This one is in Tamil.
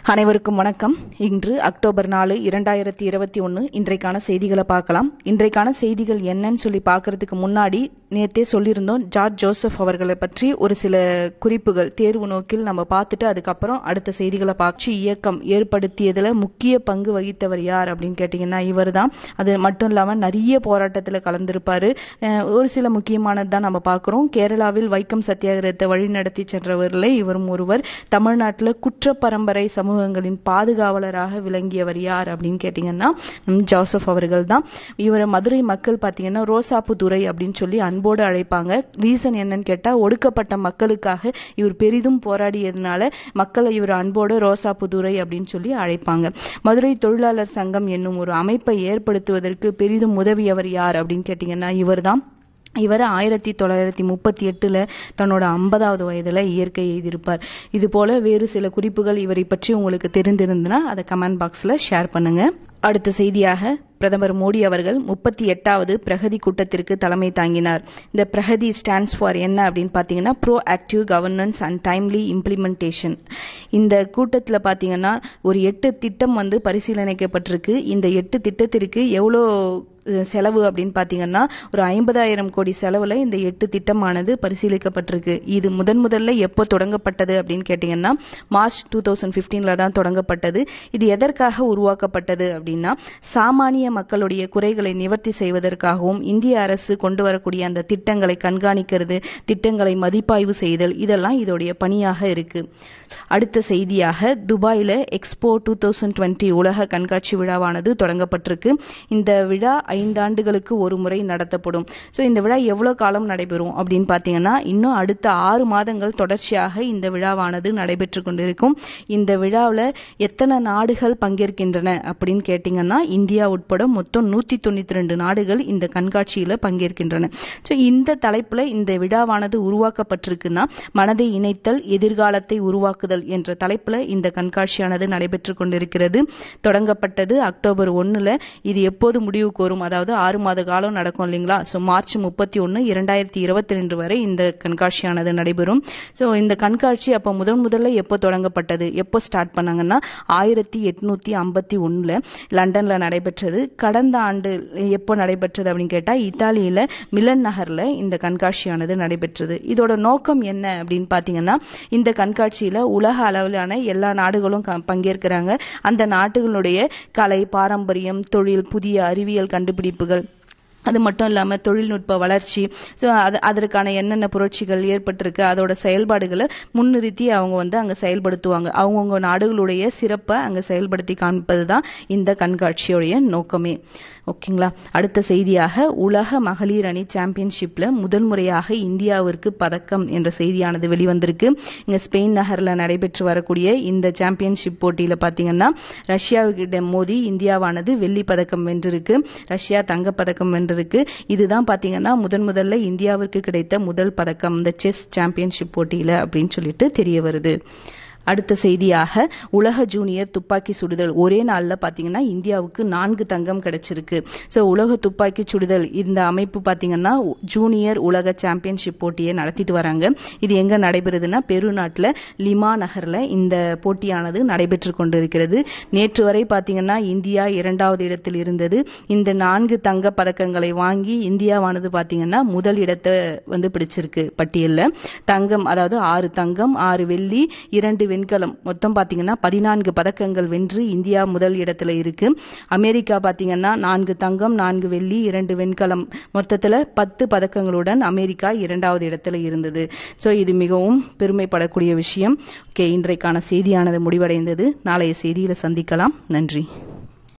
அனைவருக்கும் வணக்கம் இன்று அக்டோபர் நாலு இரண்டாயிரத்தி இருபத்தி ஒன்று இன்றைக்கான செய்திகளை பார்க்கலாம் இன்றைக்கான செய்திகள் என்னன்னு சொல்லி பார்க்கறதுக்கு முன்னாடி நேத்தே சொல்லியிருந்தோம் ஜார்ஜ் ஜோசப் அவர்களை பற்றி ஒரு சில குறிப்புகள் தேர்வு நோக்கில் நம்ம பார்த்துட்டு அதுக்கப்புறம் அடுத்த செய்திகளை பார்த்து இயக்கம் ஏற்படுத்தியதுல முக்கிய பங்கு வகித்தவர் யார் அப்படின்னு கேட்டிங்கன்னா இவர் தான் அது மட்டும் இல்லாமல் நிறைய போராட்டத்தில் கலந்திருப்பாரு அஹ் ஒரு சில முக்கியமானது தான் நம்ம பார்க்குறோம் கேரளாவில் வைக்கம் சத்தியாகிரகத்தை வழிநடத்தி சென்றவர்களே இவரும் ஒருவர் தமிழ்நாட்டில் குற்ற பரம்பரை சமூகங்களின் பாதுகாவலராக விளங்கியவர் யார் அப்படின்னு கேட்டிங்கன்னா ம், ஜோசப் அவர்கள் தான் இவரை மதுரை மக்கள் பார்த்தீங்கன்னா ரோசாப்பு துரை அப்படின்னு சொல்லி அன்போடு அழைப்பாங்க ரீசன் என்னன்னு கேட்டால் ஒடுக்கப்பட்ட மக்களுக்காக இவர் பெரிதும் போராடியதுனால மக்களை இவர் அன்போடு ரோசாப்பு துரை அப்படின்னு சொல்லி அழைப்பாங்க மதுரை தொழிலாளர் சங்கம் என்னும் ஒரு அமைப்பை ஏற்படுத்துவதற்கு பெரிதும் உதவியவர் யார் அப்படின்னு கேட்டிங்கன்னா இவர்தான் இவர் ஆயிரத்தி தொள்ளாயிரத்தி முப்பத்தி எட்டுல தன்னோட ஐம்பதாவது வயதுல இயற்கை எழுதியிருப்பார் இது போல வேறு சில குறிப்புகள் இவரை பற்றி உங்களுக்கு தெரிந்திருந்தனா அதை கமெண்ட் பாக்ஸ்ல ஷேர் பண்ணுங்க அடுத்த செய்தியாக பிரதமர் மோடி அவர்கள் முப்பத்தி எட்டாவது பிரகதி கூட்டத்திற்கு தலைமை தாங்கினார் இந்த பிரகதி ஸ்டாண்ட்ஸ் ஃபார் என்ன அப்படின்னு பார்த்தீங்கன்னா proactive governance and timely implementation இந்த கூட்டத்தில் பார்த்தீங்கன்னா ஒரு எட்டு திட்டம் வந்து பரிசீலனைக்கப்பட்டிருக்கு இந்த எட்டு திட்டத்திற்கு எவ்வளோ அஹ், செலவு அப்படின்னு பார்த்தீங்கன்னா ஒரு ஐம்பதாயிரம் கோடி செலவுல இந்த எட்டு திட்டமானது பரிசீலிக்கப்பட்டிருக்கு இது முதன் முதல்ல எப்போ தொடங்கப்பட்டது அப்படின்னு கேட்டிங்கன்னா மார்ச் டூ தௌசண்ட் ஃபிஃப்டீனில் தான் தொடங்கப்பட்டது இது எதற்காக உருவாக்கப்பட்டது அப்படின்னா சாமானிய மக்களுடைய குறைகளை நிவர்த்தி செய்வதற்காகவும் இந்திய அரசு கொண்டு வரக்கூடிய அந்த திட்டங்களை கண்காணிக்கிறது திட்டங்களை மதிப்பாய்வு செய்தல் இதெல்லாம் இதோடைய பணியாக இருக்கு அடுத்த செய்தியாக துபாயில எக்ஸ்போ டூ தௌசண்ட் டுவெண்ட்டி உலக கண்காட்சி விழாவானது தொடங்கப்பட்டிருக்கு இந்த விழா ஐந்தாண்டுகளுக்கு ஒரு முறை நடத்தப்படும் ஸோ இந்த விழா எவ்வளவு காலம் நடைபெறும் அப்படின்னு பார்த்தீங்கன்னா இன்னும் அடுத்த ஆறு மாதங்கள் தொடர்ச்சியாக இந்த விழாவானது நடைபெற்று கொண்டிருக்கும் இந்த விழாவில் எத்தனை நாடுகள் பங்கேற்கின்றன அப்படின்னு கேட்டிங்கன்னா இந்தியா உட்பட மொத்தம் நூற்றி தொண்ணூற்றி ரெண்டு நாடுகள் இந்த கண்காட்சியில் பங்கேற்கின்றன ஸோ இந்த தலைப்பில் இந்த விழாவானது உருவாக்கப்பட்டிருக்குன்னா மனதை இணைத்தல் எதிர்காலத்தை உருவாக்குதல் என்ற தலைப்பில் இந்த கண்காட்சியானது நடைபெற்று கொண்டிருக்கிறது தொடங்கப்பட்டது அக்டோபர் ஒன்றில் இது எப்போது முடிவுக்கு வரும் அதாவது ஆறு மாத காலம் நடக்கும் இல்லைங்களா ஸோ மார்ச் முப்பத்தி ஒன்று இரண்டாயிரத்தி இருபத்தி ரெண்டு வரை இந்த கண்காட்சியானது நடைபெறும் ஸோ இந்த கண்காட்சி அப்போ முதன் முதல்ல எப்போ தொடங்கப்பட்டது எப்போ ஸ்டார்ட் பண்ணாங்கன்னா ஆயிரத்தி எட்நூத்தி ஐம்பத்தி ஒன்றில் லண்டனில் நடைபெற்றது கடந்த ஆண்டு எப்போ நடைபெற்றது அப்படின்னு கேட்டால் இத்தாலியில் மிலன் நகரில் இந்த கண்காட்சியானது நடைபெற்றது இதோட நோக்கம் என்ன அப்படின்னு பார்த்தீங்கன்னா இந்த கண்காட்சியில் உலக அளவிலான எல்லா நாடுகளும் க- பங்கேற்கிறாங்க அந்த நாடுகளுடைய கலை பாரம்பரியம் தொழில் புதிய அறிவியல் கண்டுபிடிப்புகள் அது மட்டும் இல்லாமல் தொழில்நுட்ப வளர்ச்சி ஸோ அது அதற்கான என்னென்ன புரட்சிகள் ஏற்பட்டிருக்கு அதோட செயல்பாடுகளை முன்னிறுத்தி அவங்க வந்து அங்கே செயல்படுத்துவாங்க அவங்கவுங்க நாடுகளுடைய சிறப்பை அங்கே செயல்படுத்தி காண்பது தான் இந்த கண்காட்சியுடைய நோக்கமே ஓகேங்களா அடுத்த செய்தியாக உலக மகளிர் அணி சாம்பியன்ஷிப்ல முதல் முறையாக இந்தியாவிற்கு பதக்கம் என்ற செய்தியானது வெளிவந்திருக்கு இங்க ஸ்பெயின் நகர்ல நடைபெற்று வரக்கூடிய இந்த சாம்பியன்ஷிப் போட்டியில பாத்தீங்கன்னா ரஷ்யாவுக்கிட்ட மோதி இந்தியாவானது வெள்ளி பதக்கம் வென்றிருக்கு ரஷ்யா தங்கப் பதக்கம் வென்றிருக்கு இதுதான் பாத்தீங்கன்னா முதன் முதல்ல இந்தியாவிற்கு கிடைத்த முதல் பதக்கம் இந்த செஸ் சாம்பியன்ஷிப் போட்டியில அப்படின்னு சொல்லிட்டு தெரிய வருது அடுத்த செய்தியாக உலக ஜூனியர் துப்பாக்கி சுடுதல் ஒரே நாள்ல பாத்தீங்கன்னா இந்தியாவுக்கு நான்கு தங்கம் கிடைச்சிருக்கு ஸோ உலக துப்பாக்கி சுடுதல் இந்த அமைப்பு பாத்தீங்கன்னா ஜூனியர் உலக சாம்பியன்ஷிப் போட்டியை நடத்திட்டு வராங்க இது எங்க நடைபெறுதுன்னா பெரு நாட்டுல லிமா நகர்ல இந்த போட்டியானது நடைபெற்று கொண்டிருக்கிறது நேற்று வரை பாத்தீங்கன்னா இந்தியா இரண்டாவது இடத்தில் இருந்தது இந்த நான்கு தங்க பதக்கங்களை வாங்கி இந்தியாவானது பாத்தீங்கன்னா முதல் இடத்தை வந்து பிடிச்சிருக்கு பட்டியல்ல தங்கம் அதாவது ஆறு தங்கம் ஆறு வெள்ளி இரண்டு வெண்கலம் மொத்தம் பாத்தீங்கன்னா பதினான்கு பதக்கங்கள் வென்று இந்தியா முதல் இடத்துல இருக்கு அமெரிக்கா பாத்தீங்கன்னா நான்கு தங்கம் நான்கு வெள்ளி இரண்டு வெண்கலம் மொத்தத்துல பத்து பதக்கங்களுடன் அமெரிக்கா இரண்டாவது இடத்துல இருந்தது ஸோ இது மிகவும் பெருமைப்படக்கூடிய விஷயம் ஓகே இன்றைக்கான செய்தியானது முடிவடைந்தது நாளைய செய்தியில சந்திக்கலாம் நன்றி